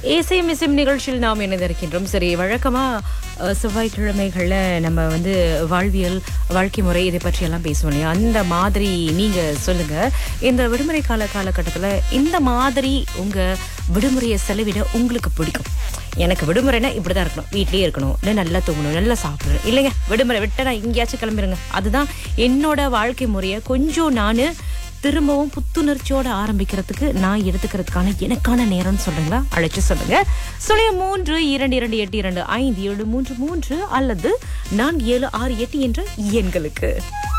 ACM இசைம் நிகழ்ச்சியில் நாம் இணைந்திருக்கின்றோம் சரி வழக்கமா அஹ், செவ்வாய்க்கிழமைகள்ல நம்ம வந்து வாழ்வியல் வாழ்க்கை முறை இதை பற்றி எல்லாம் பேசுவோம் இல்லையா அந்த மாதிரி நீங்க சொல்லுங்க இந்த விடுமுறை கால காலகட்டத்துல இந்த மாதிரி உங்க விடுமுறையை செலவிட உங்களுக்கு பிடிக்கும் எனக்கு விடுமுறைனா இப்படிதான் இருக்கணும் வீட்லயே இருக்கணும் இல்லை நல்லா தூங்கணும் நல்லா சாப்பிடணும் இல்லைங்க விடுமுறை விட்டு நான் எங்கேயாச்சும் கிளம்பிடுங்க அதுதான் என்னோட வாழ்க்கை முறையை கொஞ்சம் நான் திரும்பவும் புத்துணர்ச்சியோட ஆரம்பிக்கிறதுக்கு நான் எடுத்துக்கிறதுக்கான எனக்கான நேரம்னு சொல்றீங்களா அழைச்சு சொல்லுங்க சுழிய மூன்று இரண்டு இரண்டு எட்டு இரண்டு ஐந்து ஏழு மூன்று மூன்று அல்லது நான்கு ஏழு ஆறு எட்டு என்ற எண்களுக்கு